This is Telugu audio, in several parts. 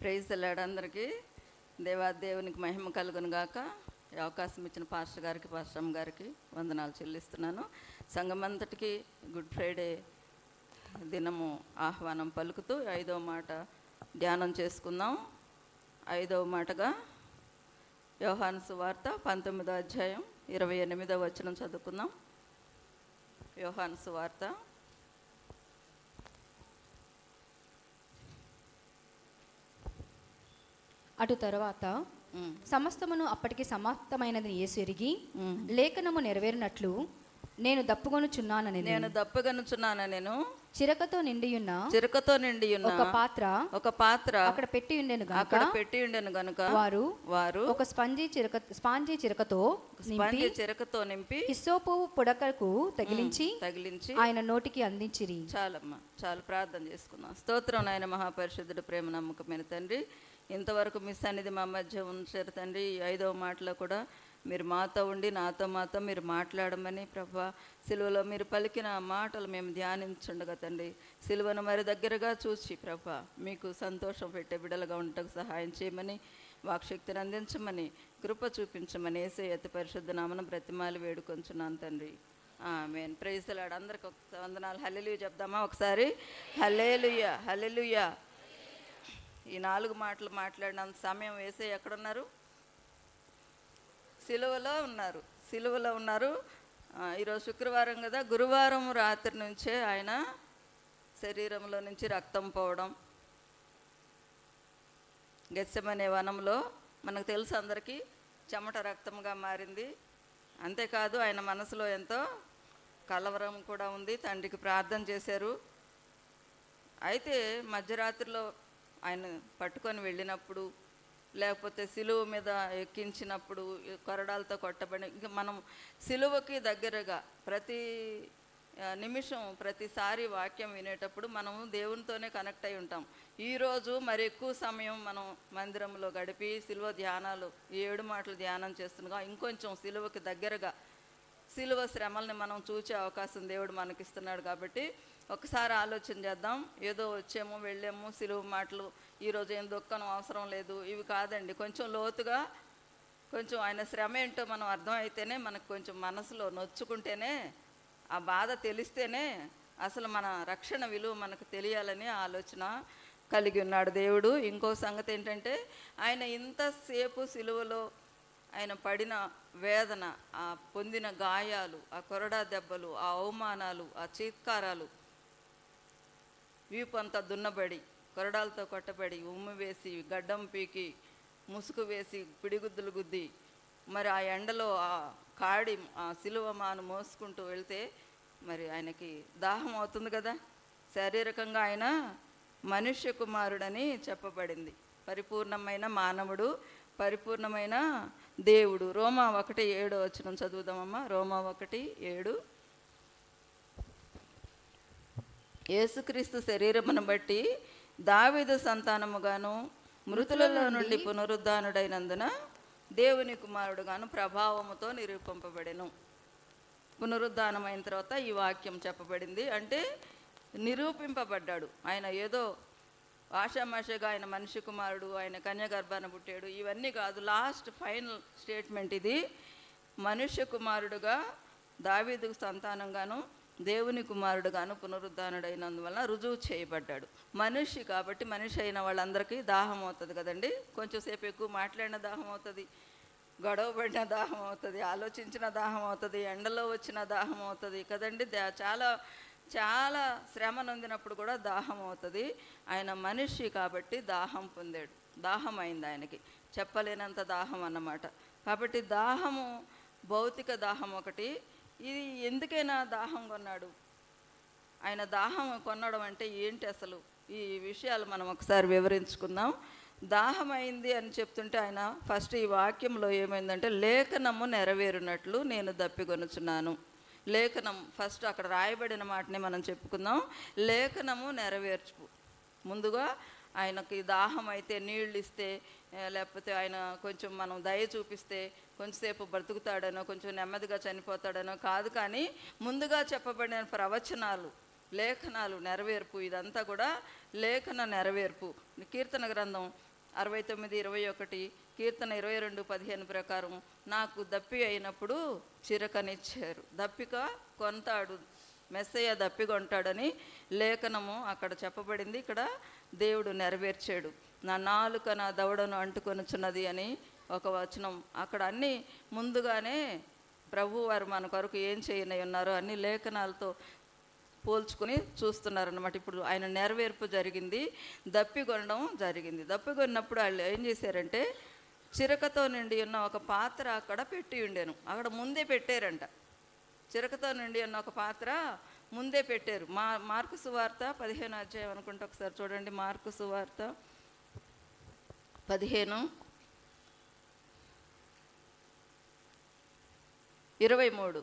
ప్రైజ్ వెళ్ళాడు అందరికీ దేవాదేవునికి మహిమ కలుగును గాక ఈ అవకాశం ఇచ్చిన పాస్టర్ గారికి పాస్టమ్ గారికి వందనాలు చెల్లిస్తున్నాను సంఘమంతటికి గుడ్ ఫ్రైడే దినము ఆహ్వానం పలుకుతూ ఐదవ మాట ధ్యానం చేసుకుందాం ఐదవ మాటగా యోహాను సువార్త పంతొమ్మిదో అధ్యాయం ఇరవై ఎనిమిదో వచనం చదువుకుందాం యోహాను సువార్త అటు తరువాత ఉమ్, సమస్తమును అప్పటికి సమాప్తమైనది యేసు ఎరిగి ఉమ్. లేఖనము నెరవేరినట్లు నేను దప్పుకొనుచున్నానని నేను దప్పగనుచున్నాను నేను చిరకతో నిండియున్న చిరకతో నిండి ఉన్న ఒక పాత్ర ఒక పాత్ర అక్కడ పెట్టి ఉండెను గనుక అక్కడ పెట్టి ఉండెను గనుక వారు వారు ఒక స్పంజి చిరక స్పాంజి చిరకతో నింపి స్పంజి చిరకతో నింపి హిస్సోపు పుడకకు తగిలించి తగిలించి ఆయన నోటికి అందించిరి చాలమ్మా చాలు ప్రార్థన చేసుకుందాం స్తోత్రం నాయన మహాపరిశుద్ధుడు ప్రేమ నమ్మకమైన తండ్రి ఇంతవరకు మీ సన్నిధి మా మధ్య ఉంచారు తండ్రి ఈ ఐదవ మాటలో కూడా మీరు మాతో ఉండి నాతో మాతో మీరు మాట్లాడమని ప్రభా సిలువలో మీరు పలికిన మాటలు మేము ధ్యానించుండగా తండ్రి సిలువను మరి దగ్గరగా చూసి ప్రభా మీకు సంతోషం పెట్టే బిడలుగా ఉండటకు సహాయం చేయమని వాక్శక్తిని అందించమని కృప చూపించమని ఏసే అతి పరిశుద్ధ నామన బ్రతిమాలి వేడుకొంచున్నాను తండ్రి ఆమెన్ ప్రైజ్లాడు అందరికి ఒక వందనాలు హల్లెలూయ చెప్దామా ఒకసారి హల్లేలుయ హల్లెలూయ ఈ నాలుగు మాటలు మాట్లాడినంత సమయం వేసే ఎక్కడున్నారు సిలువలో ఉన్నారు సిలువలో ఉన్నారు ఆ, ఈరోజు శుక్రవారం కదా గురువారం రాత్రి నుంచే ఆయన శరీరంలో నుంచి రక్తం పోవడం గెస్సమనే వనంలో మనకు తెలుసు అందరికీ చెమట రక్తంగా మారింది అంతేకాదు ఆయన మనసులో ఎంతో కలవరం కూడా ఉంది తండ్రికి ప్రార్థన చేశారు అయితే మధ్యరాత్రిలో ఆయన పట్టుకొని వెళ్ళినప్పుడు లేకపోతే సిలువ మీద ఎక్కించినప్పుడు ఈ కొరడాలతో కొట్టబడి ఇంకా మనం సిలువకి దగ్గరగా ప్రతి ఆ, నిమిషం ప్రతిసారి వాక్యం వినేటప్పుడు మనము దేవునితోనే కనెక్ట్ అయి ఉంటాం ఈరోజు మరి ఎక్కువ సమయం మనం మందిరంలో గడిపి సిలువ ధ్యానాలు ఈ ఏడు మాటలు ధ్యానం చేస్తుండగా ఇంకొంచెం సిలువకి దగ్గరగా సిలువ శ్రమల్ని మనం చూసే అవకాశం దేవుడు మనకిస్తున్నాడు కాబట్టి ఒకసారి ఆలోచన చేద్దాం ఏదో వచ్చాము వెళ్ళాము సిలువ మాటలు ఈరోజు ఏం దుఃఖం అవసరం లేదు ఇవి కాదండి కొంచెం లోతుగా కొంచెం ఆయన శ్రమ ఏంటో మనం అర్థం అయితేనే మనకు కొంచెం మనసులో నొచ్చుకుంటేనే ఆ బాధ తెలిస్తేనే అసలు మన రక్షణ విలువ మనకు తెలియాలని ఆలోచన కలిగి ఉన్నాడు దేవుడు ఇంకో సంగతి ఏంటంటే ఆయన ఇంతసేపు సిలువలో ఆయన పడిన వేదన ఆ పొందిన గాయాలు ఆ కొరడా దెబ్బలు ఆ అవమానాలు ఆ చీత్కారాలు వీపు అంతా దున్నబడి కొరడాలతో కొట్టబడి ఉమ్మి వేసి గడ్డం పీకి ముసుగు వేసి పిడిగుద్దులు గుద్ది మరి ఆ ఎండలో ఆ కాడి ఆ సిలువ మాను మోసుకుంటూ వెళ్తే మరి ఆయనకి దాహం అవుతుంది కదా శారీరకంగా ఆయన మనుష్య కుమారుడని చెప్పబడింది పరిపూర్ణమైన మానవుడు పరిపూర్ణమైన దేవుడు రోమా ఒకటి ఏడు వచ్చిన చదువుదామమ్మా రోమా ఒకటి ఏడు యేసుక్రీస్తు శరీరమును బట్టి దావీదు సంతానముగాను మృతులలో నుండి పునరుద్ధానుడైనందున దేవుని కుమారుడుగాను ప్రభావముతో నిరూపింపబడెను పునరుద్ధానమైన తర్వాత ఈ వాక్యం చెప్పబడింది అంటే నిరూపింపబడ్డాడు ఆయన ఏదో ఆషామాషగా ఆయన మనిషి కుమారుడు ఆయన కన్యగర్భాన పుట్టాడు ఇవన్నీ కాదు లాస్ట్ ఫైనల్ స్టేట్మెంట్ ఇది మనుష్య కుమారుడుగా దావీదుకు సంతానంగాను దేవుని కుమారుడుగాను పునరుద్ధానుడైనందువలన రుజువు చేయబడ్డాడు మనిషి కాబట్టి మనిషి అయిన వాళ్ళందరికీ దాహం అవుతుంది కదండి కొంచెం సేపు ఎక్కువ మాట్లాడిన దాహం అవుతుంది గొడవపడిన దాహం అవుతుంది ఆలోచించిన దాహం అవుతుంది ఎండలో వచ్చిన దాహం అవుతుంది కదండి దా- చాలా చాలా శ్రమ నొందినప్పుడు కూడా దాహం అవుతుంది ఆయన మనిషి కాబట్టి దాహం పొందాడు దాహం అయింది ఆయనకి చెప్పలేనంత దాహం అన్నమాట కాబట్టి దాహము భౌతిక దాహం ఒకటి ఇది ఎందుకైనా దాహం కొన్నాడు ఆయన దాహం కొనడం అంటే ఏంటి అసలు ఈ విషయాలు మనం ఒకసారి వివరించుకుందాం దాహం అయింది అని చెప్తుంటే ఆయన ఫస్ట్ ఈ వాక్యంలో ఏమైందంటే లేఖనము నెరవేరునట్లు నేను దప్పికొనుచున్నాను లేఖనం ఫస్ట్ అక్కడ రాయబడిన మాటని మనం చెప్పుకుందాం లేఖనము నెరవేర్చు ముందుగా ఆయనకి దాహం అయితే నీళ్ళు ఇస్తే ఆ, లేకపోతే ఆయన కొంచెం మనం దయ చూపిస్తే కొంచెంసేపు బ్రతుకుతాడనో కొంచెం నెమ్మదిగా చనిపోతాడనో కాదు కానీ ముందుగా చెప్పబడిన ప్రవచనాలు లేఖనాలు నెరవేర్పు ఇదంతా కూడా లేఖన నెరవేర్పు కీర్తన గ్రంథం అరవై తొమ్మిది ఇరవై ఒకటి కీర్తన ఇరవై రెండు పదిహేను ప్రకారం నాకు దప్పి అయినప్పుడు చిరకనిచ్చారు దప్పిక కొంతాడు మెస్సయ్య దప్పికొంటాడని లేఖనము అక్కడ చెప్పబడింది ఇక్కడ దేవుడు నెరవేర్చాడు నా నాలుక నా దవడను అంటుకొనుచున్నది అని ఒక వచనం అక్కడ అన్నీ ముందుగానే ప్రభు వారు మన కొరకు ఏం చేయనై ఉన్నారో అన్ని లేఖనాలతో పోల్చుకుని చూస్తున్నారన్నమాట ఇప్పుడు ఆయన నెరవేర్పు జరిగింది దప్పికొనడం జరిగింది దప్పికొన్నప్పుడు వాళ్ళు ఏం చేశారంటే చిరకతో నిండి ఉన్న ఒక పాత్ర అక్కడ పెట్టి ఉండేను అక్కడ ముందే పెట్టారంట చిరకతో నిండి ఉన్న ఒక పాత్ర ముందే పెట్టారు మా మార్కు సువార్త పదిహేను అధ్యాయం అనుకుంటే ఒకసారి చూడండి మార్కు సువార్త పదిహేను ఇరవై మూడు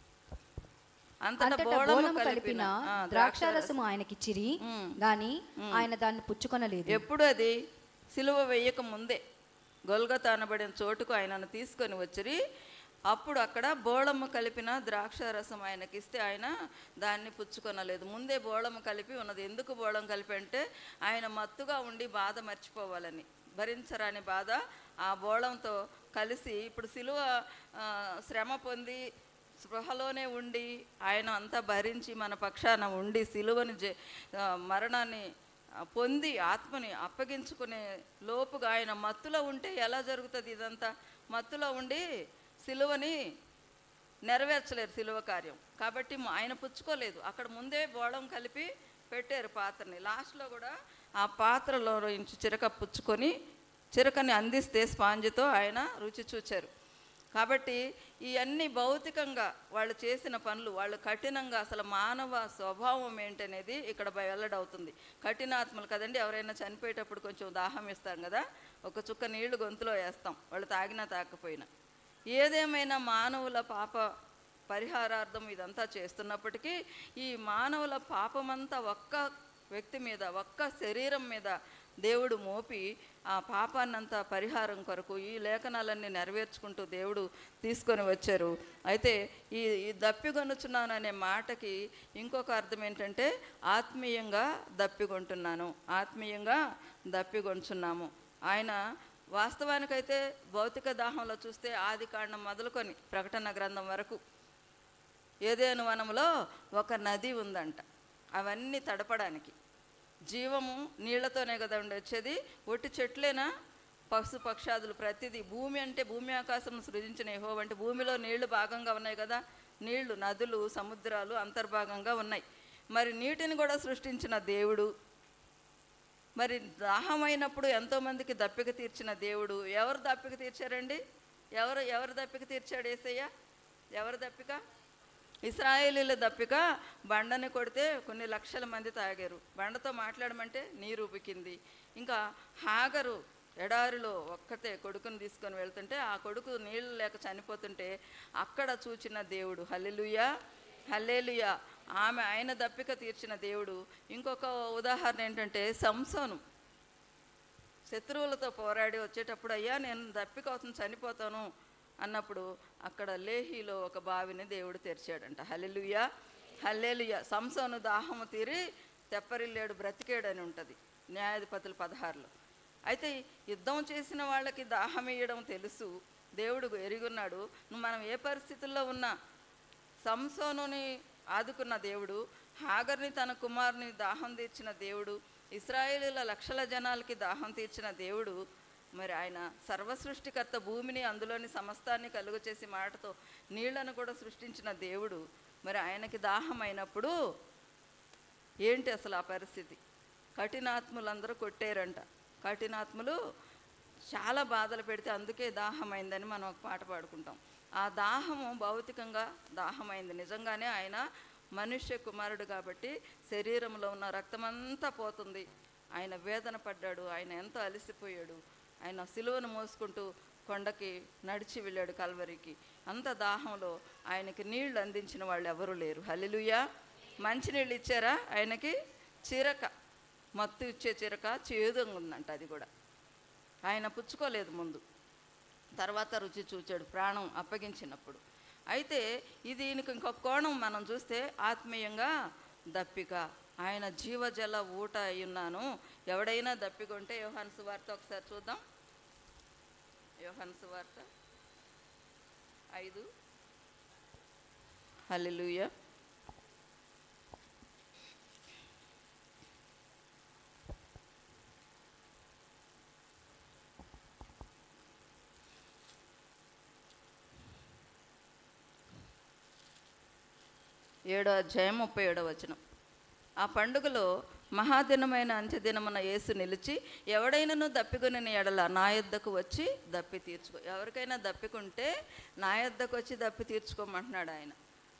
అంతటా అంతటా బోళము బోళము కలిపిన ఆ, ద్రాక్షారసము ఆయనకిచ్చిరి ఉమ్. గాని ఆయన దాన్ని పుచ్చుకొనలేదు ఎప్పుడు అది సిలువ వేయక ముందే గొల్గత అనబడిన చోటుకు ఆయనను తీసుకొని వచ్చిరి అప్పుడు అక్కడ బోళము కలిపిన ద్రాక్ష రసం ఆయనకి ఇస్తే ఆయన దాన్ని పుచ్చుకొనలేదు ముందే బోళము కలిపి ఉన్నది ఎందుకు బోళం కలిపి అంటే ఆయన మత్తుగా ఉండి బాధ మర్చిపోవాలని భరించరాని బాధ ఆ బోళంతో కలిసి ఇప్పుడు సిలువ ఆ, శ్రమ పొంది స్పృహలోనే ఉండి ఆయన అంతా భరించి మన పక్షాన ఉండి సిలువని జే ఆ, మరణాన్ని ఆ, పొంది ఆత్మని అప్పగించుకునే లోపుగా ఆయన మత్తులో ఉంటే ఎలా జరుగుతుంది ఇదంతా మత్తులో ఉండి సిలువని నెరవేర్చలేరు సిలువ కార్యం కాబట్టి మ- ఆయన పుచ్చుకోలేదు అక్కడ ముందే బోళం కలిపి పెట్టారు పాత్రని లాస్ట్లో కూడా ఆ పాత్రలో నుంచి చిరక పుచ్చుకొని చిరకని అందిస్తే స్పాంజితో ఆయన రుచి చూచారు కాబట్టి ఇవన్నీ భౌతికంగా వాళ్ళు చేసిన పనులు వాళ్ళు కఠినంగా అసలు మానవ స్వభావం ఏంటనేది ఇక్కడ బయ- వెల్లడవుతుంది కఠినాత్మలు కదండి ఎవరైనా చనిపోయేటప్పుడు కొంచెం దాహం ఇస్తాం కదా ఒక చుక్క నీళ్లు గొంతులో వేస్తాం వాళ్ళు తాగినా తాకపోయినా ఏదేమైనా మానవుల పాప పరిహారార్థం ఇదంతా చేస్తున్నప్పటికీ ఈ మానవుల పాపమంతా ఒక్క వ్యక్తి మీద ఒక్క శరీరం మీద దేవుడు మోపి ఆ పాపాన్నంతా పరిహారం కొరకు ఈ లేఖనాలన్నీ నెరవేర్చుకుంటూ దేవుడు తీసుకొని వచ్చారు అయితే ఈ ఈ దప్పిగొనుచున్నాను అనే మాటకి ఇంకొక అర్థం ఏంటంటే ఆత్మీయంగా దప్పిగొంటున్నాను ఆత్మీయంగా దప్పిగొంచున్నాము ఆయన వాస్తవానికైతే భౌతిక దాహంలో చూస్తే ఆది కాండం మొదలుకొని ప్రకటన గ్రంథం వరకు ఏదేను వనంలో ఒక నది ఉందంట అవన్నీ తడపడానికి జీవము నీళ్లతోనే కదా ఉండి వచ్చేది ఒట్టి చెట్లేనా పశు పక్షాదులు ప్రతిదీ భూమి అంటే భూమి ఆకాశం సృజించిన ఏహో అంటే భూమిలో నీళ్లు భాగంగా ఉన్నాయి కదా నీళ్లు నదులు సముద్రాలు అంతర్భాగంగా ఉన్నాయి మరి నీటిని కూడా సృష్టించిన దేవుడు మరి దాహమైనప్పుడు ఎంతోమందికి దప్పిక తీర్చిన దేవుడు ఎవరు దప్పిక తీర్చారండి ఎవరు ఎవరు దప్పిక తీర్చాడు ఏసయ్య ఎవరు దప్పిక ఇస్రాయేలీల దప్పిక బండని కొడితే కొన్ని లక్షల మంది తాగారు బండతో మాట్లాడమంటే నీరు ఉబికింది ఇంకా హాగరు ఎడారిలో ఒక్కతే కొడుకుని తీసుకొని వెళ్తుంటే ఆ కొడుకు నీళ్ళు లేక చనిపోతుంటే అక్కడ చూచిన దేవుడు హల్లెలూయా హల్లేలుయా ఆమె ఆయన దప్పిక తీర్చిన దేవుడు ఇంకొక ఉదాహరణ ఏంటంటే సంసోను శత్రువులతో పోరాడి వచ్చేటప్పుడు అయ్యా నేను దప్పిక అవుతుంది చనిపోతాను అన్నప్పుడు అక్కడ లేహిలో ఒక బావిని దేవుడు తెరిచాడంట హల్లెలూయా హల్లేలుయా సంసోను దాహము తీరి తెప్పరిల్లేడు బ్రతికేడని ఉంటుంది న్యాయాధిపతులు పదహారులో అయితే యుద్ధం చేసిన వాళ్ళకి దాహం ఇయ్యడం తెలుసు దేవుడు ఎరుగున్నాడు నువ్వు మనం ఏ పరిస్థితుల్లో ఉన్నా సంసోనుని ఆదుకున్న దేవుడు హాగర్ని తన కుమారుని దాహం తీర్చిన దేవుడు ఇస్రాయేలీల లక్షల జనాలకి దాహం తీర్చిన దేవుడు మరి ఆయన సర్వసృష్టికర్త భూమిని అందులోని సమస్తాన్ని కలుగు చేసి మాటతో నీళ్లను కూడా సృష్టించిన దేవుడు మరి ఆయనకి దాహం అయినప్పుడు ఏంటి అసలు ఆ పరిస్థితి కఠినాత్ములందరూ కొట్టారంట కఠినాత్ములు చాలా బాధలు పెడితే అందుకే దాహమైందని మనం ఒక పాట పాడుకుంటాం ఆ దాహము భౌతికంగా దాహమైంది నిజంగానే ఆయన మనుష్య కుమారుడు కాబట్టి శరీరంలో ఉన్న రక్తమంతా పోతుంది ఆయన వేదన పడ్డాడు ఆయన ఎంతో అలసిపోయాడు ఆయన సిలువను మోసుకుంటూ కొండకి నడిచి వెళ్ళాడు కల్వరికి అంత దాహంలో ఆయనకి నీళ్లు అందించిన వాళ్ళు ఎవరు లేరు హలిలుయా మంచినీళ్ళు ఇచ్చారా ఆయనకి చిరక మత్తు ఇచ్చే చిరక చేదుగా ఉందంట అది కూడా ఆయన పుచ్చుకోలేదు ముందు తర్వాత రుచి చూచాడు ప్రాణం అప్పగించినప్పుడు అయితే ఇది ఈయనకి ఇంకొక కోణం మనం చూస్తే ఆత్మీయంగా దప్పిక ఆయన జీవజల ఊట అయి ఉన్నాను ఎవడైనా దప్పికొంటే యోహాను సువార్త ఒకసారి చూద్దాం యోహాను సువార్త ఐదు హల్లెలూయా ఏడో అధ్యాయం ముప్పై ఏడో వచనం ఆ పండుగలో మహాదినమైన అంత్యదినమున యేసు నిలిచి ఎవడైనాను దప్పికొని ఎడల నా యొద్దకు వచ్చి దప్పి తీర్చుకో ఎవరికైనా దప్పికుంటే నా యొద్దకు వచ్చి దప్పి తీర్చుకోమంటున్నాడు ఆయన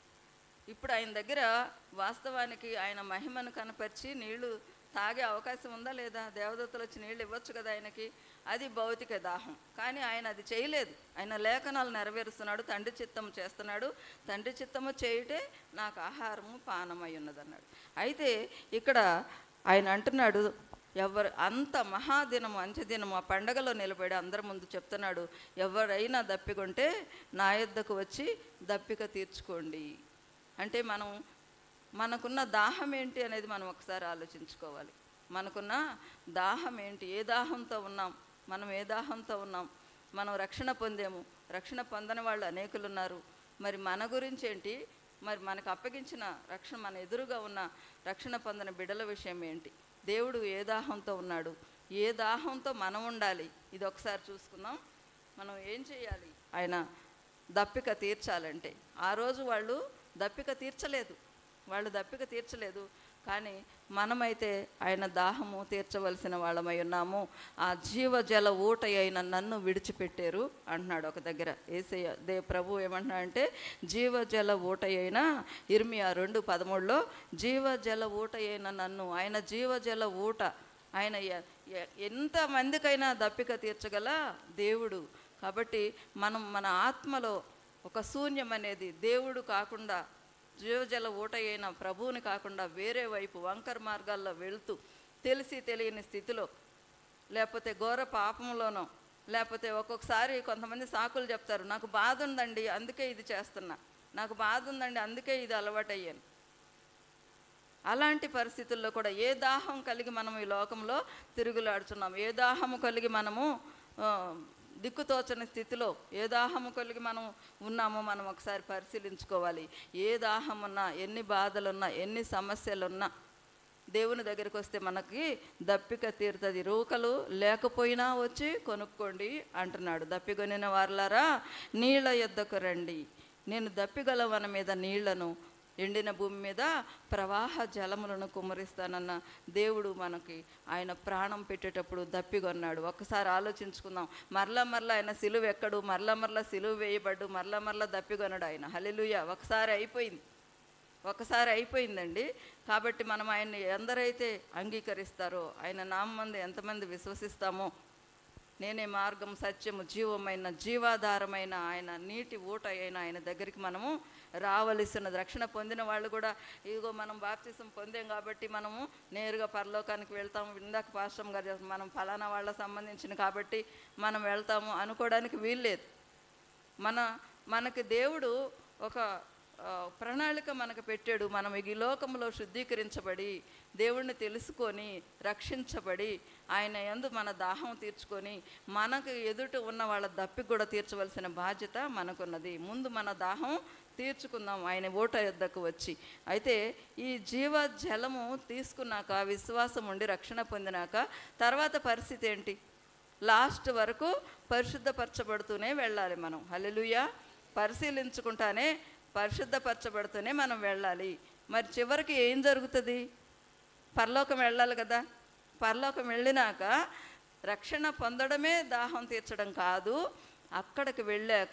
ఇప్పుడు ఆయన దగ్గర వాస్తవానికి ఆయన మహిమను కనపరిచి నీళ్లు తాగే అవకాశం ఉందా లేదా దేవదత్తులు వచ్చి నీళ్ళు ఇవ్వచ్చు కదా ఆయనకి అది భౌతిక దాహం కానీ ఆయన అది చేయలేదు ఆయన లేఖనాలు నెరవేరుస్తున్నాడు తండ్రి చిత్తం చేస్తున్నాడు తండ్రి చిత్తము చేయుటే నాకు ఆహారము పానమై ఉన్నదన్నాడు అయితే ఇక్కడ ఆయన అంటున్నాడు ఎవరు అంత మహాదినము అంత్యదినము ఆ పండగలో నిలబడి అందరి ముందు చెప్తున్నాడు ఎవరైనా దప్పికొంటే నా యొద్దకు వచ్చి దప్పిక తీర్చుకోండి అంటే మనం మనకున్న దాహం ఏంటి అనేది మనం ఒకసారి ఆలోచించుకోవాలి మనకున్న దాహం ఏంటి ఏ దాహంతో ఉన్నాం మనం ఏ దాహంతో ఉన్నాం మనం రక్షణ పొందాము రక్షణ పొందని వాళ్ళు అనేకులు ఉన్నారు మరి మన గురించి ఏంటి మరి మనకు అప్పగించిన రక్షణ మన ఎదురుగా ఉన్న రక్షణ పొందిన బిడ్డల విషయం ఏంటి దేవుడు ఏ దాహంతో ఉన్నాడు ఏ దాహంతో మనం ఉండాలి ఇది ఒకసారి చూసుకుందాం మనం ఏం చేయాలి ఆయన దప్పిక తీర్చాలంటే ఆ రోజు వాళ్ళు దప్పిక తీర్చలేదు వాళ్ళు దప్పిక తీర్చలేదు కానీ మనమైతే ఆయన దాహము తీర్చవలసిన వాళ్ళమై ఉన్నాము ఆ జీవజల ఊట అయిన నన్ను విడిచిపెట్టారు అంటున్నాడు ఒక దగ్గర ఏసయ్య దే ప్రభు ఏమంటున్నాడంటే జీవజల ఊట అయిన ఇర్మియా రెండు పదమూడులో జీవజల ఊట అయిన నన్ను ఆయన జీవజల ఊట ఆయన ఎ- ఎ- ఎంతమందికైనా దప్పిక తీర్చగల దేవుడు కాబట్టి మనం మన ఆత్మలో ఒక శూన్యం అనేది దేవుడు కాకుండా జీవజల ఊట అయిన ప్రభువుని కాకుండా వేరే వైపు వంకర మార్గాల్లో వెళుతూ తెలిసి తెలియని స్థితిలో లేకపోతే ఘోర పాపంలోనో లేకపోతే ఒక్కొక్కసారి కొంతమంది సాకులు చెప్తారు నాకు బాధ ఉందండి అందుకే ఇది చేస్తున్నా నాకు బాధ ఉందండి అందుకే ఇది అలవాటయ్యాను అలాంటి పరిస్థితుల్లో కూడా ఏ దాహం కలిగి మనం ఈ లోకంలో తిరుగులాడుతున్నాం ఏ దాహము కలిగి మనము ఆ, దిక్కుతోచని స్థితిలో ఏ దాహము కలిగి మనం ఉన్నామో మనం ఒకసారి పరిశీలించుకోవాలి ఏ దాహం ఉన్నా ఎన్ని బాధలున్నా ఎన్ని సమస్యలున్నా దేవుని దగ్గరికి వస్తే మనకి దప్పిక తీరుతుంది రూకలు లేకపోయినా వచ్చి కొనుక్కోండి అంటున్నాడు దప్పికొనిన వారులారా నీళ్ళ యొద్దకు రండి నేను దప్పిగల వన మీద నీళ్లను ఎండిన భూమి మీద ప్రవాహ జలములను కుమ్మరిస్తానన్న దేవుడు మనకి ఆయన ప్రాణం పెట్టేటప్పుడు దప్పిగొన్నాడు ఒక్కసారి ఆలోచించుకుందాం మరలా మరలా ఆయన సిలువ ఎక్కడు మరలా మరలా సిలువ వేయబడ్డు మరలా మరలా దప్పిగొనడు ఆయన హల్లెలూయా ఒకసారి అయిపోయింది ఒకసారి అయిపోయిందండి కాబట్టి మనం ఆయన్ని ఎందరైతే అంగీకరిస్తారో ఆయన నామందు ఎంతమంది విశ్వసిస్తామో నేనే మార్గం సత్యము జీవమైన జీవాధారమైన ఆయన నీటి ఊట అయిన ఆయన దగ్గరికి మనము రావలసినది రక్షణ పొందిన వాళ్ళు కూడా ఇదిగో మనం బాప్తిసం పొందాం కాబట్టి మనము నేరుగా పరలోకానికి వెళ్తాము ఇందాక పాశ్రం గారు చెప్పారు, మనం ఫలానా వాళ్ళ సంబంధించిన కాబట్టి మనం వెళ్తాము అనుకోవడానికి వీల్లేదు మన మనకి దేవుడు ఒక ఆ, ప్రణాళిక మనకు పెట్టాడు మనం ఈ లోకంలో శుద్ధీకరించబడి దేవుణ్ణి తెలుసుకొని రక్షించబడి ఆయన యందు మన దాహం తీర్చుకొని మనకు ఎదుట ఉన్న వాళ్ళ దప్పి కూడా తీర్చవలసిన బాధ్యత మనకున్నది ముందు మన దాహం తీర్చుకుందాం ఆయన ఓట యొద్దకు వచ్చి అయితే ఈ జీవ జలము తీసుకున్నాక విశ్వాసం ఉండి రక్షణ పొందినాక తర్వాత పరిస్థితి ఏంటి లాస్ట్ వరకు పరిశుద్ధపరచబడుతూనే వెళ్ళాలి మనం హల్లెలూయా పరిశీలించుకుంటానే పరిశుద్ధపరచబడుతూనే మనం వెళ్ళాలి మరి చివరికి ఏం జరుగుతుంది పరలోకం వెళ్ళాలి కదా పరలోకం వెళ్ళినాక రక్షణ పొందడమే దాహం తీర్చడం కాదు అక్కడికి వెళ్ళాక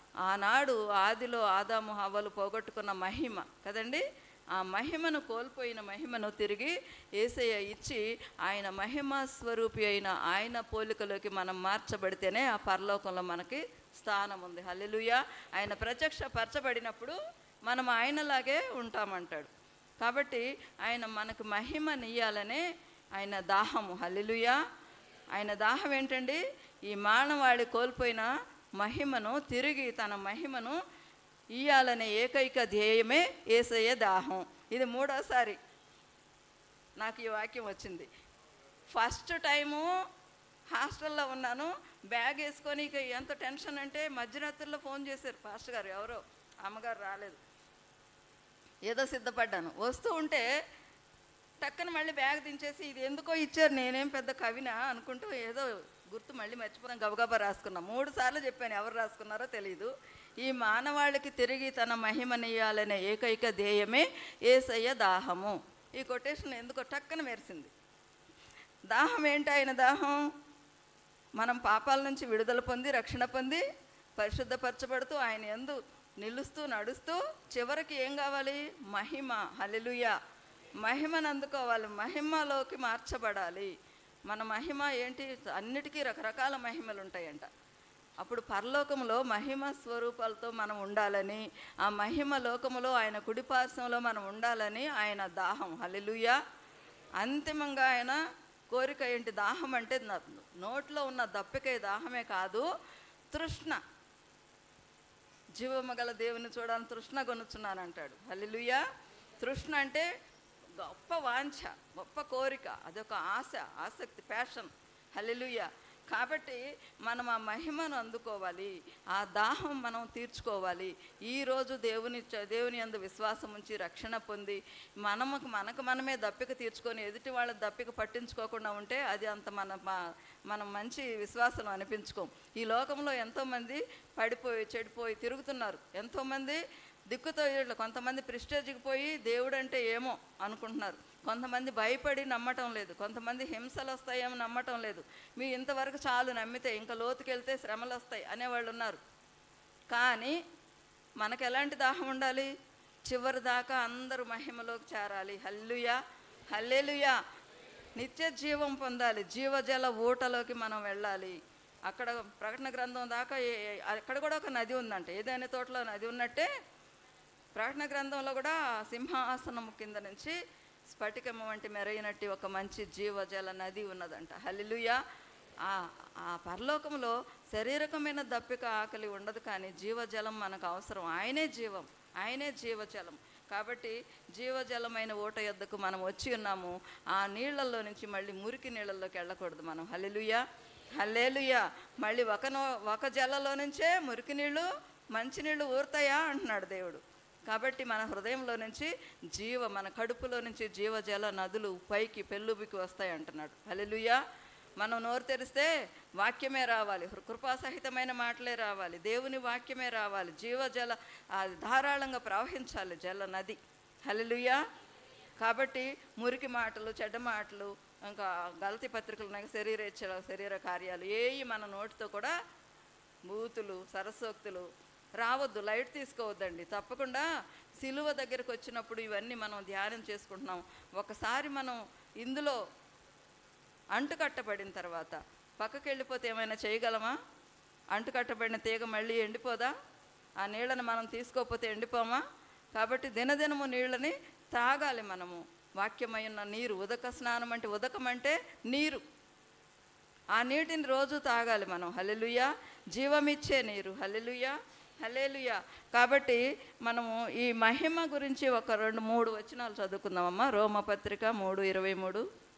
ఆనాడు ఆదిలో ఆదాము హవ్వలు పోగొట్టుకున్న మహిమ కదండి ఆ మహిమను కోల్పోయిన మహిమను తిరిగి ఏసయ్య ఇచ్చి ఆయన మహిమ స్వరూపి అయిన ఆయన పోలికలోకి మనం మార్చబడితేనే ఆ పరలోకంలో మనకి స్థానం ఉంది హల్లెలూయా ఆయన ప్రత్యక్ష పరచబడినప్పుడు మనం ఆయనలాగే ఉంటామంటాడు కాబట్టి ఆయన మనకు మహిమనియ్యాలనే ఆయన దాహము హల్లెలూయా ఆయన దాహం ఏంటండి ఈ మానవాళి కోల్పోయిన మహిమను తిరిగి తన మహిమను ఇయ్యాలనే ఏకైక ధ్యేయమే ఏసయ్య దాహం ఇది మూడోసారి నాకు ఈ వాక్యం వచ్చింది ఫస్ట్ టైము హాస్టల్లో ఉన్నాను బ్యాగ్ వేసుకొని ఇక ఎంత టెన్షన్ అంటే మధ్యరాత్రుల్లో ఫోన్ చేశారు పాస్టర్ గారు ఎవరో అమ్మగారు రాలేదు ఏదో సిద్ధపడ్డాను వస్తూ ఉంటే టక్కన మళ్ళీ బ్యాగ్ దించేసి ఇది ఎందుకో ఇచ్చారు నేనేం పెద్ద కవినా అనుకుంటూ ఏదో గుర్తు మళ్ళీ మర్చిపోదాం గబగబా రాసుకున్నా మూడు సార్లు చెప్పాను ఎవరు రాసుకున్నారో తెలియదు ఈ మానవాళికి తిరిగి తన మహిమనీయాలనే ఏకైక ధ్యేయమే ఏసయ్య దాహము ఈ కొటేషన్ ఎందుకో టక్కన మెరిసింది దాహం ఏంటి ఆయన దాహం మనం పాపాల నుంచి విడుదల పొంది రక్షణ పొంది పరిశుద్ధపరచబడుతూ ఆయన ఎందు నిలుస్తూ నడుస్తూ చివరికి ఏం కావాలి మహిమ హల్లెలూయా మహిమను అందుకోవాలి మహిమలోకి మార్చబడాలి మన మహిమ ఏంటి అన్నిటికీ రకరకాల మహిమలు ఉంటాయంట అప్పుడు పరలోకంలో మహిమ స్వరూపాలతో మనం ఉండాలని ఆ మహిమ లోకములో ఆయన కుడిపార్శ్వంలో మనం ఉండాలని ఆయన దాహం హల్లెలూయా అంతిమంగా ఆయన కోరిక ఏంటి దాహం అంటే న- నోట్లో ఉన్న దప్పికై దాహమే కాదు తృష్ణ జీవము గల దేవుని చూడాలని తృష్ణ కొనుచున్నాను అంటాడు హల్లెలూయా తృష్ణ అంటే గొప్ప వాంఛ గొప్ప కోరిక అదొక ఆశ ఆసక్తి ప్యాషన్ హల్లెలూయా కాబట్టి మనం ఆ మహిమను అందుకోవాలి ఆ దాహం మనం తీర్చుకోవాలి ఈరోజు దేవుని చ- దేవుని అందు విశ్వాసం ఉంచి రక్షణ పొంది మనము మనకు మనమే దప్పిక తీర్చుకొని ఎదుటి వాళ్ళ దప్పిక పట్టించుకోకుండా ఉంటే అది అంత మన మా- మనం మంచి విశ్వాసం అనిపించుకోం ఈ లోకంలో ఎంతోమంది పడిపోయి చెడిపోయి తిరుగుతున్నారు ఎంతోమంది దిక్కుతో ఇట్లా కొంతమంది ప్రిస్టేజ్కి పోయి దేవుడు అంటే ఏమో అనుకుంటున్నారు కొంతమంది భయపడి నమ్మటం లేదు కొంతమంది హింసలు వస్తాయేమో నమ్మటం లేదు మీ ఇంతవరకు చాలు నమ్మితే ఇంకా లోతుకెళ్తే శ్రమలు వస్తాయి అనేవాళ్ళు ఉన్నారు కానీ మనకు ఎలాంటి దాహం ఉండాలి చివరి దాకా అందరూ మహిమలోకి చేరాలి హల్లుయా హల్లేలుయా నిత్య జీవం పొందాలి జీవజల ఊటలోకి మనం వెళ్ళాలి అక్కడ ప్రకటన గ్రంథం దాకా ఏ- ఏ- అక్కడ కూడా ఒక నది ఉందంట ఏదైనా తోటలో నది ఉన్నట్టే ప్రకటన గ్రంథంలో కూడా సింహాసనం కింద నుంచి స్ఫటికము వంటి మెరైనట్టి ఒక మంచి జీవజల నది ఉన్నదంట హల్లుయా ఆ ఆ పరలోకంలో శారీరకమైన దప్పిక ఆకలి ఉండదు కానీ జీవజలం మనకు అవసరం ఆయనే జీవం ఆయనే జీవజలం కాబట్టి జీవజలమైన ఓట యొద్దకు మనం వచ్చి ఉన్నాము ఆ నీళ్ళల్లో నుంచి మళ్ళీ మురికి నీళ్ళల్లోకి వెళ్ళకూడదు మనం హల్లెలూయా హల్లేలుయా మళ్ళీ ఒక నో ఒక జలలో నుంచే మురికి నీళ్ళు మంచినీళ్ళు ఊరుతాయా అంటున్నాడు దేవుడు కాబట్టి మన హృదయంలో నుంచి జీవ మన కడుపులో నుంచి జీవజల నదులు పైకి పెళ్ళుబికి వస్తాయి అంటున్నాడు హల్లెలూయా మనం నోరు తెరిస్తే వాక్యమే రావాలి కృ- కృపాసహితమైన మాటలే రావాలి దేవుని వాక్యమే రావాలి జీవజల అది ధారాళంగా ప్రవహించాలి జల నది హల్లెలూయా కాబట్టి మురికి మాటలు చెడ్డ మాటలు ఇంకా గలతి పత్రికలు ఉన్నాయి శరీరేచ్ఛల శరీర కార్యాలు ఏవి మన నోటితో కూడా బూతులు సరస్సోక్తులు రావద్దు లైట్ తీసుకోవద్దండి తప్పకుండా సిలువ దగ్గరకు వచ్చినప్పుడు ఇవన్నీ మనం ధ్యానం చేసుకుంటున్నాం ఒకసారి మనం ఇందులో అంటుకట్టబడిన తర్వాత పక్కకి వెళ్ళిపోతే ఏమైనా చేయగలమా అంటుకట్టబడిన తీగ మళ్ళీ ఎండిపోదా ఆ నీళ్ళని మనం తీసుకోకపోతే ఎండిపోమా కాబట్టి దినదినము నీళ్ళని తాగాలి మనము వాక్యమైన నీరు ఉదక స్నానం అంటే ఉదకం అంటే నీరు ఆ నీటిని రోజు తాగాలి మనం హల్లెలూయా జీవమిచ్చే నీరు హల్లెలూయా హల్లెలూయా కాబట్టి మనము ఈ మహిమ గురించి ఒక రెండు మూడు వచనాలు చదువుకుందామమ్మా రోమపత్రిక మూడు ఇరవై మూడు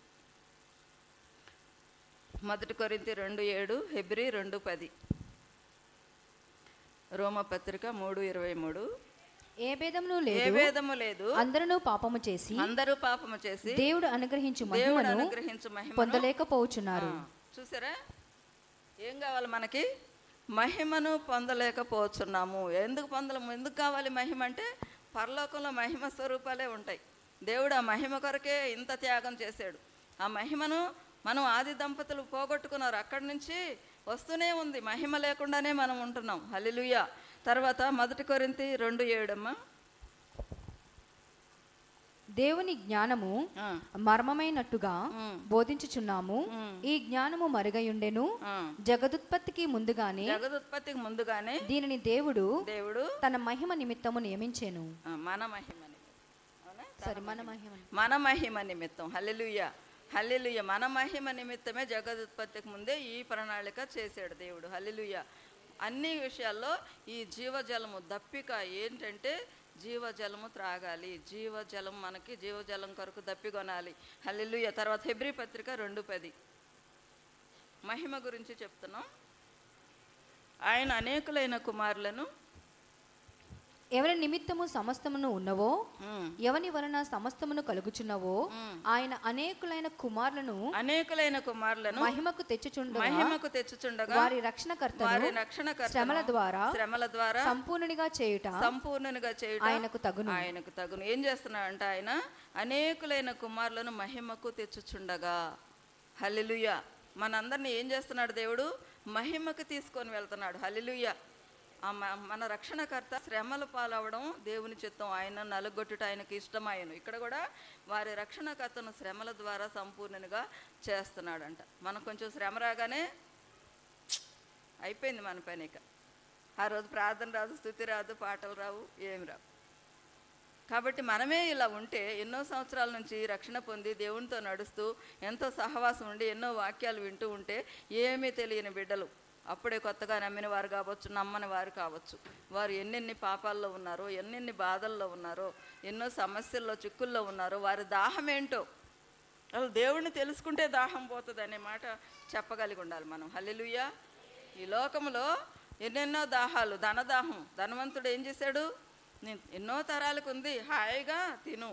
మొదటి కొరింతి రెండు ఏడు హెబ్రి రెండు పది రోమపత్రిక మూడు ఇరవై మూడు ఏ భేదమును ఏ లేదు భేదము లేదు అందరూ పాపము చేసి అందరూ పాపము చేసి దేవుడు అనుగ్రహించు దేవుడు మహిమను అనుగ్రహించు మహిమ పొందలేకపోవచ్చున్నారు చూసారా ఏం కావాలి మనకి మహిమను పొందలేకపోతున్నాము ఎందుకు పొందలేము ఎందుకు కావాలి మహిమ అంటే పరలోకంలో మహిమ స్వరూపాలే ఉంటాయి దేవుడు ఆ మహిమ కొరకే ఇంత త్యాగం చేశాడు ఆ మహిమను మనం ఆది దంపతులు పోగొట్టుకున్నారు అక్కడి నుంచి వస్తూనే ఉంది మహిమ లేకుండానే మనం ఉంటున్నాం హల్లెలూయా తర్వాత మొదటి కొరింతి రెండు ఏడమ్మా దేవుని జ్ఞానము ఆ, మర్మమైనట్టుగా ఉమ్, బోధించుచున్నాము ఉమ్, ఈ జ్ఞానము మరుగయుండెను ఆ. జగదుత్పత్తికి ముందుగానే జగదుత్పత్తికి ముందుగానే దీనిని దేవుడు దేవుడు తన మహిమ నిమిత్తము నియమించెను ఆ, మన మహిమ నిమిత్తం అవునా? సరే మన మహిమ మన మహిమ నిమిత్తం హల్లెలూయ హల్లెలూయ మన మహిమ నిమిత్తమే జగదుత్పత్తికి ముందే ఈ ప్రణాళిక చేశాడు దేవుడు హల్లెలూయ అన్ని విషయాల్లో ఈ జీవజలము దప్పిక ఏంటంటే జీవజలము త్రాగాలి జీవజలం మనకి జీవజలం కొరకు దప్పికొనాలి హల్లెలూయా తర్వాత హెబ్రీ పత్రిక రెండు పది మహిమ గురించి చెప్తున్నాం ఆయన అనేకులైన కుమారులను ఎవరి నిమిత్తము సమస్తమును ఉన్నవో ఉమ్, ఎవని వలన సమస్తమును కలుగుచున్నవో ఉమ్, ఆయన అనేకులైన కుమారులను అనేకులైన కుమారులను మహిమకు తెచ్చుచుండగా మహిమకు తెచ్చుచుండగా వారి రక్షణకర్తను వారి రక్షణ శ్రమల ద్వారా శ్రమల ద్వారా సంపూర్ణునిగా చేయుట సంపూర్ణునిగా చేయటం ఆయనకు తగును ఆయనకు తగును ఏం చేస్తున్నాడంటే ఆయన అనేకులైన కుమారులను మహిమకు తెచ్చుచుండగా హల్లెలూయ మనందరిని ఏం చేస్తున్నాడు దేవుడు మహిమకు తీసుకొని వెళ్తున్నాడు హల్లెలూయ ఆ మ- మన రక్షణకర్త శ్రమల పాలవడం దేవుని చిత్తం ఆయన నలుగొట్టుట ఆయనకి ఇష్టమాయను ఇక్కడ కూడా వారి రక్షణకర్తను శ్రమల ద్వారా సంపూర్ణునిగా చేస్తున్నాడంట మనకు కొంచెం శ్రమ రాగానే అయిపోయింది మన పని ఇక ఆ రోజు ప్రార్థన రాదు స్థుతి రాదు పాటలు రావు ఏమి రావు కాబట్టి మనమే ఇలా ఉంటే ఎన్నో సంవత్సరాల నుంచి రక్షణ పొంది దేవునితో నడుస్తూ ఎంతో సహవాసం ఉండి ఎన్నో వాక్యాలు వింటూ ఉంటే ఏమీ తెలియని బిడ్డలు అప్పుడే కొత్తగా నమ్మిన వారు కావచ్చు నమ్మని వారు కావచ్చు వారు ఎన్నెన్ని పాపాల్లో ఉన్నారో ఎన్నెన్ని బాధల్లో ఉన్నారో ఎన్నో సమస్యల్లో చిక్కుల్లో ఉన్నారో వారి దాహం ఏంటో అసలు దేవుణ్ణి తెలుసుకుంటే దాహం పోతుంది అనే మాట చెప్పగలిగి ఉండాలి మనం హల్లెలూయా ఈ లోకంలో ఎన్నెన్నో దాహాలు ధనదాహం ధనవంతుడు ఏం చేశాడు నేను ఎన్నో తరాలకు ఉంది హాయిగా తిను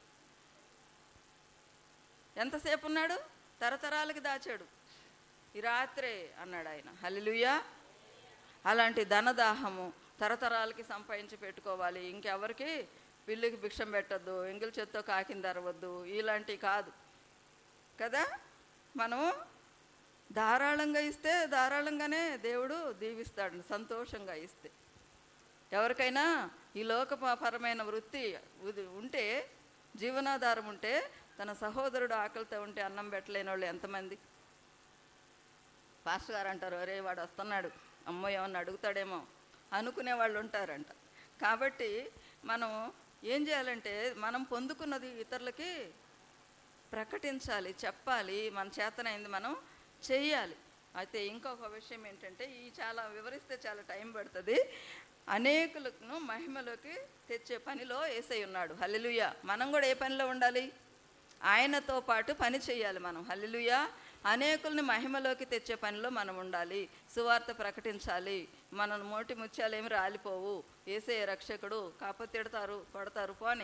ఎంతసేపు ఉన్నాడు తరతరాలకి దాచాడు ఈ రాత్రే అన్నాడు ఆయన హల్లెలూయా అలాంటి ధనదాహము తరతరాలకి సంపాదించి పెట్టుకోవాలి ఇంకెవరికి పిల్లికి భిక్షం పెట్టద్దు ఎంగిల్ చేత్తో కాకింది అరవద్దు ఇలాంటివి కాదు కదా మనము ధారాళంగా ఇస్తే ధారాళంగానే దేవుడు దీవిస్తాడు సంతోషంగా ఇస్తే ఎవరికైనా ఈ లోకపరమైన వృత్తి ఉది- ఉంటే జీవనాధారం ఉంటే తన సహోదరుడు ఆకలితో ఉంటే అన్నం పెట్టలేని వాళ్ళు ఎంతమంది పాస్టర్ గారు అంటారు అరే వాడు వస్తున్నాడు అమ్మో ఏమన్నా అడుగుతాడేమో అనుకునే వాళ్ళు ఉంటారంట కాబట్టి మనం ఏం చేయాలంటే మనం పొందుకున్నది ఇతరులకి ప్రకటించాలి చెప్పాలి మన చేతనైంది మనం చెయ్యాలి అయితే ఇంకొక విషయం ఏంటంటే ఈ చాలా వివరిస్తే చాలా టైం పడుతుంది అనేకులను మహిమలోకి తెచ్చే పనిలో ఏసై ఉన్నాడు హల్లెలూయా మనం కూడా ఏ పనిలో ఉండాలి ఆయనతో పాటు పని చేయాలి మనం హల్లెలూయా అనేకుల్ని మహిమలోకి తెచ్చే పనిలో మనం ఉండాలి సువార్త ప్రకటించాలి మన మోటి ముత్యాలు ఏమి రాలిపోవు ఏసే రక్షకుడు కాకపోతే తిడతారు కొడతారు పోని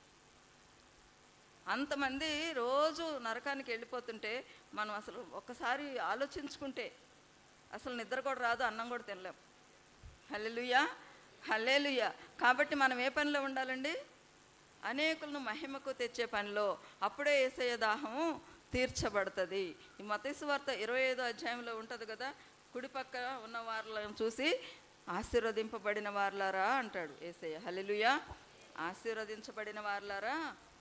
అంతమంది రోజు నరకానికి వెళ్ళిపోతుంటే మనం అసలు ఒక్కసారి ఆలోచించుకుంటే అసలు నిద్ర కూడా రాదు అన్నం కూడా తినలేం హల్లెలూయా హల్లేలుయా కాబట్టి మనం ఏ పనిలో ఉండాలండి అనేకులను మహిమకు తెచ్చే పనిలో అప్పుడే ఏసయ్య దాహము తీర్చబడుతుంది ఈ మతేసు వార్త ఇరవై ఐదో అధ్యాయంలో ఉంటుంది కదా కుడి పక్క ఉన్న వారిని చూసి ఆశీర్వదింపబడిన వార్లారా అంటాడు ఏసయ్య హల్లెలూయా ఆశీర్వదించబడిన వార్లారా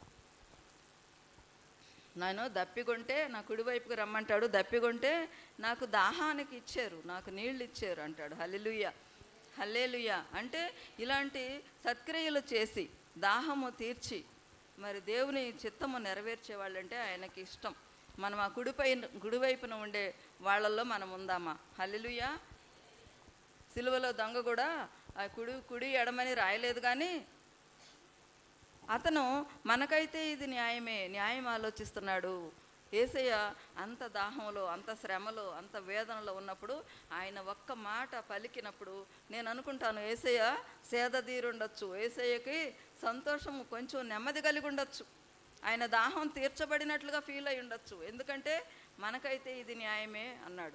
నేను దప్పికొంటే నా కుడివైపుకి రమ్మంటాడు దప్పికొంటే నాకు దాహానికి ఇచ్చారు నాకు నీళ్ళు ఇచ్చారు అంటాడు హల్లెలూయ హల్లేలుయ అంటే ఇలాంటి సత్క్రియలు చేసి దాహము తీర్చి మరి దేవుని చిత్తము నెరవేర్చే వాళ్ళంటే ఆయనకి ఇష్టం మనం ఆ కుడిపై కుడివైపున ఉండే వాళ్ళల్లో మనం ఉందామా హల్లెలూయా సిలువలో దొంగ కూడా ఆ కుడి కుడి ఎడమని రాయలేదు కానీ అతను మనకైతే ఇది న్యాయమే న్యాయం ఆలోచిస్తున్నాడు ఏసయ్య అంత దాహంలో అంత శ్రమలో అంత వేదనలో ఉన్నప్పుడు ఆయన ఒక్క మాట పలికినప్పుడు నేను అనుకుంటాను ఏసయ్య సేదదీరుండొచ్చు ఏసయ్యకి సంతోషం కొంచెం నెమ్మది కలిగి ఉండొచ్చు ఆయన దాహం తీర్చబడినట్లుగా ఫీల్ అయి ఉండొచ్చు ఎందుకంటే మనకైతే ఇది న్యాయమే అన్నాడు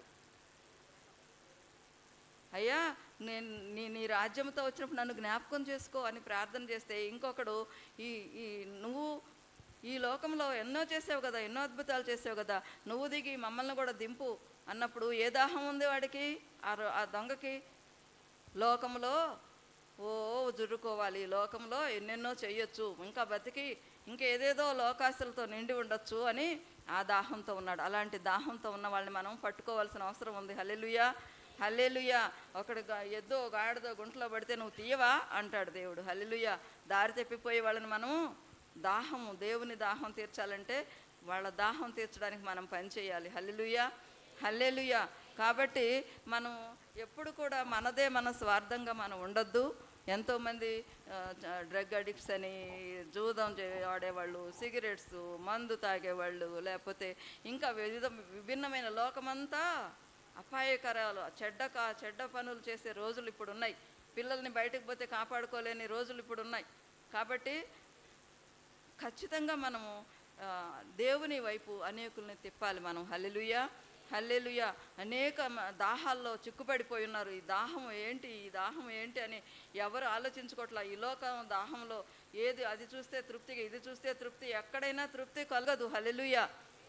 అయ్యా నేను నీ నీ రాజ్యంతో వచ్చినప్పుడు నన్ను జ్ఞాపకం చేసుకో అని ప్రార్థన చేస్తే ఇంకొకడు ఈ ఈ నువ్వు ఈ లోకంలో ఎన్నో చేసావు కదా ఎన్నో అద్భుతాలు చేసావు కదా నువ్వు దిగి మమ్మల్ని కూడా దింపు అన్నప్పుడు ఏ దాహం ఉంది వాడికి ఆ రో- ఆ దొంగకి లోకంలో ఓ జురుకోవాలి ఈ లోకంలో ఎన్నెన్నో చెయ్యొచ్చు ఇంకా బతికి ఇంకేదేదో లోకాశలతో నిండి ఉండొచ్చు అని ఆ దాహంతో ఉన్నాడు అలాంటి దాహంతో ఉన్న వాళ్ళని మనం పట్టుకోవాల్సిన అవసరం ఉంది హల్లెలుయా హల్లెలుయా ఒకడు గా- ఎద్దో గాడిదో గుంటలో పడితే నువ్వు తీయవా అంటాడు దేవుడు హల్లెలుయా దారి తప్పిపోయే వాళ్ళని మనం దాహము దేవుని దాహం తీర్చాలంటే వాళ్ళ దాహం తీర్చడానికి మనం పని చేయాలి హల్లెలుయా హల్లెలుయా కాబట్టి మనం ఎప్పుడు కూడా మనదే మన స్వార్థంగా మనం ఉండొద్దు ఎంతోమంది డ్రగ్ అడిక్ట్స్ అని జూదం చే- ఆడేవాళ్ళు సిగరెట్స్ మందు తాగేవాళ్ళు లేకపోతే ఇంకా వివిధ విభిన్నమైన లోకమంతా అపాయకరాలు చెడ్డ కా చెడ్డ పనులు చేసే రోజులు ఇప్పుడు ఉన్నాయి పిల్లల్ని బయటకు పోతే కాపాడుకోలేని రోజులు ఇప్పుడు ఉన్నాయి కాబట్టి ఖచ్చితంగా మనము ఆ, దేవుని వైపు అనేకుల్ని తిప్పాలి మనం హల్లెలూయ హల్లెలూయ అనేక మ- దాహాల్లో చిక్కుపడిపోయి ఉన్నారు ఈ దాహం ఏంటి ఈ దాహం ఏంటి అని ఎవరు ఆలోచించుకోవట్లా ఈ లోకం దాహంలో ఏది అది చూస్తే తృప్తిగా ఇది చూస్తే తృప్తి ఎక్కడైనా తృప్తి కలగదు హల్లెలూయ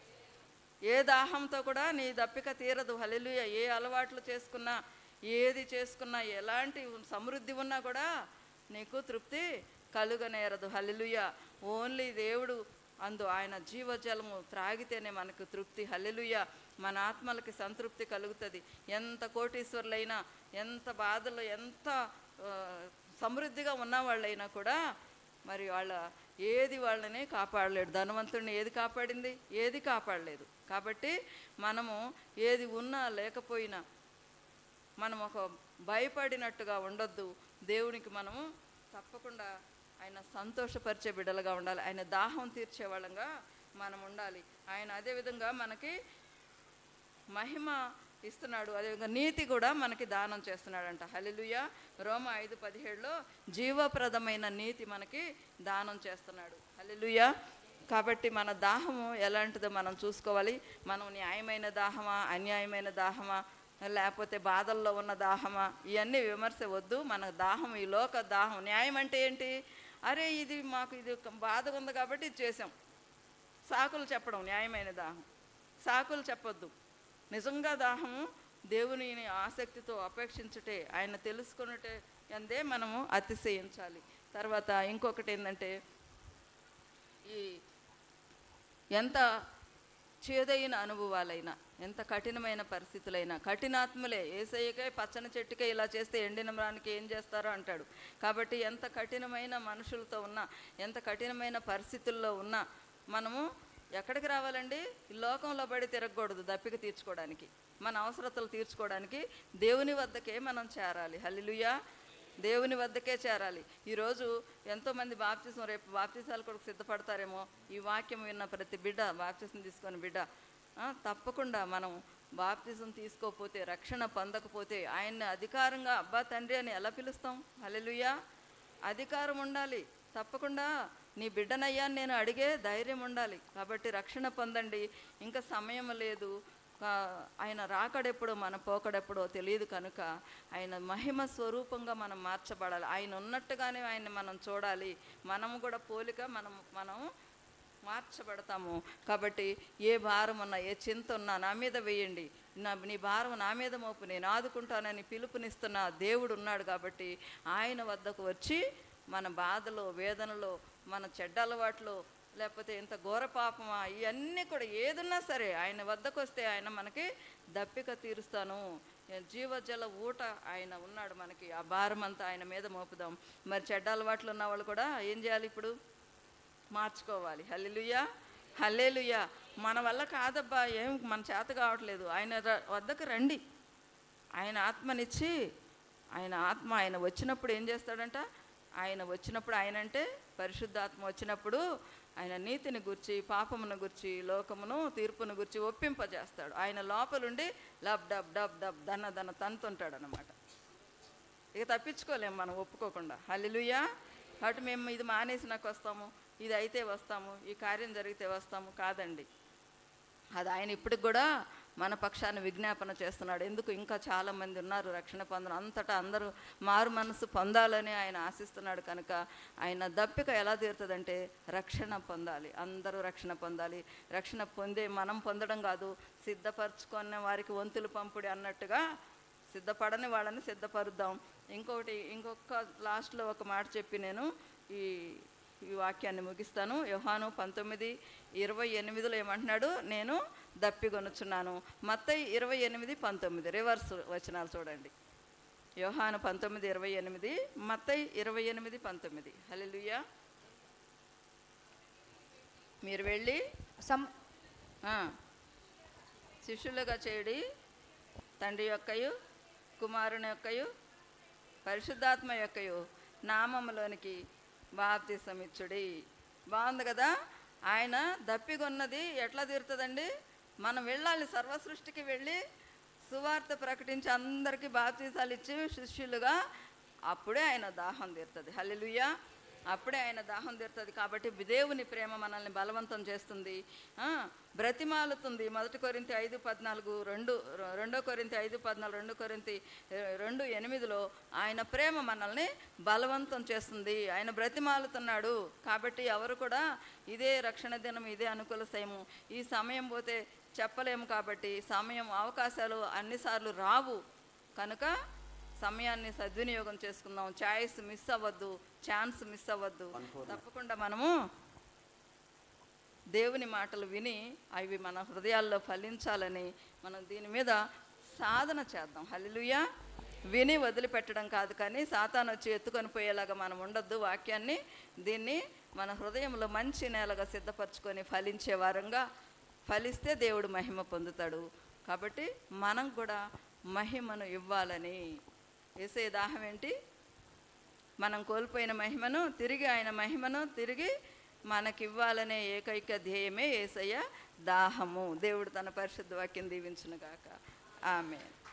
ఏ దాహంతో కూడా నీ దప్పిక తీరదు హల్లెలూయ ఏ అలవాట్లు చేసుకున్నా ఏది చేసుకున్నా ఎలాంటి సమృద్ధి ఉన్నా కూడా నీకు తృప్తి కలుగనేరదు హల్లెలూయ ఓన్లీ దేవుడు అందు ఆయన జీవజలము త్రాగితేనే మనకు తృప్తి హల్లెలూయ మన ఆత్మలకి సంతృప్తి కలుగుతుంది ఎంత కోటీశ్వరులైనా ఎంత బాధలు ఎంత ఆ, సమృద్ధిగా ఉన్న వాళ్ళైనా కూడా మరి వాళ్ళ ఏది వాళ్ళని కాపాడలేడు ధనవంతుడిని ఏది కాపాడింది ఏది కాపాడలేదు కాబట్టి మనము ఏది ఉన్నా లేకపోయినా మనం ఒక భయపడినట్టుగా ఉండొద్దు దేవునికి మనము తప్పకుండా ఆయన సంతోషపరిచే బిడ్డలుగా ఉండాలి ఆయన దాహం తీర్చే వాళ్ళంగా మనం ఉండాలి ఆయన అదేవిధంగా మనకి మహిమ ఇస్తున్నాడు అదేవిధంగా నీతి కూడా మనకి దానం చేస్తున్నాడంట హల్లెలూయ రోమ ఐదు పదిహేడులో జీవప్రదమైన నీతి మనకి దానం చేస్తున్నాడు హల్లెలూయ కాబట్టి మన దాహము ఎలాంటిదో మనం చూసుకోవాలి మనం న్యాయమైన దాహమా అన్యాయమైన దాహమా లేకపోతే బాధల్లో ఉన్న దాహమా ఇవన్నీ విమర్శ వద్దు మన దాహం ఈ లోక దాహం న్యాయం అంటే ఏంటి అరే ఇది మాకు ఇది ఒక బాధగా ఉంది కాబట్టి ఇది చేసాం సాకులు చెప్పడం న్యాయమైన దాహం సాకులు చెప్పొద్దు నిజంగా దాహము దేవునిని ఆసక్తితో అపేక్షించుటే ఆయన తెలుసుకున్నటే అందే మనము అతిశయించాలి తర్వాత ఇంకొకటి ఏంటంటే ఈ ఎంత చేదైన అనుభవాలైనా ఎంత కఠినమైన పరిస్థితులైనా కఠినాత్మలే ఏసయ్యకే పచ్చని చెట్టుకే ఇలా చేస్తే ఎండిన మ్రానికి ఏం చేస్తారో అంటాడు కాబట్టి ఎంత కఠినమైన మనుషులతో ఉన్నా ఎంత కఠినమైన పరిస్థితుల్లో ఉన్నా మనము ఎక్కడికి రావాలండి ఈ లోకంలో పడి తిరగకూడదు దప్పిక తీర్చుకోవడానికి మన అవసరతలు తీర్చుకోవడానికి దేవుని వద్దకే మనం చేరాలి హల్లిలుయా దేవుని వద్దకే చేరాలి ఈరోజు ఎంతోమంది బాప్తిసం రేపు బాప్తిసాలు కొరకు సిద్ధపడతారేమో ఈ వాక్యం విన్న ప్రతి బిడ్డ బాప్తిసం తీసుకొని బిడ్డ ఆ, తప్పకుండా మనం బాప్తిజం తీసుకోకపోతే రక్షణ పొందకపోతే ఆయన్ని అధికారంగా అబ్బా తండ్రి అని ఎలా పిలుస్తాం హల్లెలూయా అధికారం ఉండాలి తప్పకుండా నీ బిడ్డనయ్యా అని నేను అడిగే ధైర్యం ఉండాలి కాబట్టి రక్షణ పొందండి ఇంకా సమయం లేదు ఆ, ఆయన రాకడెప్పుడో మన పోకడెప్పుడో తెలియదు కనుక ఆయన మహిమ స్వరూపంగా మనం మార్చబడాలి ఆయన ఉన్నట్టుగానే ఆయన మనం చూడాలి మనము కూడా పోలిక మనం మనం మార్చబడతాము కాబట్టి ఏ భారం ఉన్నా ఏ చింత ఉన్నా నా మీద వేయండి నా నీ భారం నా మీద మోపు నేను ఆదుకుంటానని పిలుపునిస్తున్న దేవుడు ఉన్నాడు కాబట్టి ఆయన వద్దకు వచ్చి మన బాధలో వేదనలో మన చెడ్డ అలవాట్లో లేకపోతే ఇంత ఘోర పాపమా ఇవన్నీ కూడా ఏదున్నా సరే ఆయన వద్దకు వస్తే ఆయన మనకి దప్పిక తీరుస్తాను జీవజల ఊట ఆయన ఉన్నాడు మనకి ఆ భారం అంతా ఆయన మీద మోపుదాం మరి చెడ్డ అలవాట్లు ఉన్న వాళ్ళు కూడా ఏం చేయాలి ఇప్పుడు మార్చుకోవాలి హల్లెలూయా హల్లేలుయా మన వల్ల కాదబ్బా ఏం మన చేత కావట్లేదు ఆయన ర- వద్దకు రండి ఆయన ఆత్మనిచ్చి ఆయన ఆత్మ ఆయన వచ్చినప్పుడు ఏం చేస్తాడంట ఆయన వచ్చినప్పుడు ఆయన అంటే పరిశుద్ధాత్మ వచ్చినప్పుడు ఆయన నీతిని గుర్చి పాపమును గుర్చి లోకమును తీర్పును గుర్చి ఒప్పింపజేస్తాడు ఆయన లోపలుండి లబ్ డబ్ డబ్ డబ్ దన్న దన్న తంతుంటాడు అనమాట ఇక తప్పించుకోలేము మనం ఒప్పుకోకుండా హల్లెలూయా కాబట్టి మేము ఇది మానేసినాక వస్తాము ఇది అయితే వస్తాము ఈ కార్యం జరిగితే వస్తాము కాదండి అది ఆయన ఇప్పటికి కూడా మన పక్షాన్ని విజ్ఞాపన చేస్తున్నాడు ఎందుకు ఇంకా చాలామంది ఉన్నారు రక్షణ పొందడం అంతటా అందరూ మారు మనసు పొందాలని ఆయన ఆశిస్తున్నాడు కనుక ఆయన దప్పిక ఎలా తీరుతుందంటే రక్షణ పొందాలి అందరూ రక్షణ పొందాలి రక్షణ పొందే మనం పొందడం కాదు సిద్ధపరచుకున్న వారికి వంతులు పంపుడి అన్నట్టుగా సిద్ధపడని వాళ్ళని సిద్ధపరుద్దాం ఇంకొకటి ఇంకొక లాస్ట్లో ఒక మాట చెప్పి నేను ఈ ఈ వాక్యాన్ని ముగిస్తాను యోహాను పంతొమ్మిది ఇరవై ఎనిమిదిలో ఏమంటున్నాడు నేను దప్పిగొనుచున్నాను మత్తయి ఇరవై ఎనిమిది పంతొమ్మిది రివర్స్ వచనాలు చూడండి యోహాను పంతొమ్మిది ఇరవై ఎనిమిది మత్తయి ఇరవై ఎనిమిది పంతొమ్మిది హల్లెలూయా మీరు వెళ్ళి సం ఆ, శిష్యులుగా చేయడి తండ్రి యొక్కయు కుమారుని యొక్కయు పరిశుద్ధాత్మ యొక్కయు నామములోనికి బాప్తిసం ఇచ్చుడి బాగుంది కదా ఆయన దప్పిగొన్నది ఎట్లా తీరుతుందండి మనం వెళ్ళాలి సర్వ సృష్టికి వెళ్ళి సువార్త ప్రకటించి అందరికీ బాప్తీసాలు ఇచ్చి శిష్యులుగా అప్పుడే ఆయన దాహం తీరుతుంది హల్లెలూయా అప్పుడే ఆయన దాహం తీరుతుంది కాబట్టి దేవుని ప్రేమ మనల్ని బలవంతం చేస్తుంది ఆ, బ్రతిమాలుతుంది మొదటి కొరింతి ఐదు పద్నాలుగు రెండు రె- రెండో కొరింతి ఐదు పద్నాలుగు రెండు కొరింతి ఏ, రెండు ఎనిమిదిలో ఆయన ప్రేమ మనల్ని బలవంతం చేస్తుంది ఆయన బ్రతిమాలుతున్నాడు కాబట్టి ఎవరు కూడా ఇదే రక్షణ దినం ఇదే అనుకూల సమయం ఈ సమయం పోతే చెప్పలేము కాబట్టి సమయం అవకాశాలు అన్నిసార్లు రావు కనుక సమయాన్ని సద్వినియోగం చేసుకుందాం ఛాయిస్ మిస్ అవ్వద్దు ఛాన్స్ మిస్ అవ్వద్దు తప్పకుండా మనము దేవుని మాటలు విని అవి మన హృదయాల్లో ఫలించాలని మనం దీని మీద సాధన చేద్దాం హల్లెలూయా విని వదిలిపెట్టడం కాదు కానీ సాతాను వచ్చి ఎత్తుకొని పోయేలాగా మనం ఉండొద్దు వాక్యాన్ని దీన్ని మన హృదయంలో మంచి నేలగా సిద్ధపరచుకొని ఫలించే వారంగా ఫలిస్తే దేవుడు మహిమ పొందుతాడు కాబట్టి మనం కూడా మహిమను ఇవ్వాలని వేసే దాహం ఏంటి మనం కోల్పోయిన మహిమను తిరిగి ఆయన మహిమను తిరిగి మనకివ్వాలనే ఏకైక ధ్యేయమే ఏసయ్య దాహము దేవుడు తన పరిశుద్ధ వాక్యం దీవించునుగాక ఆమె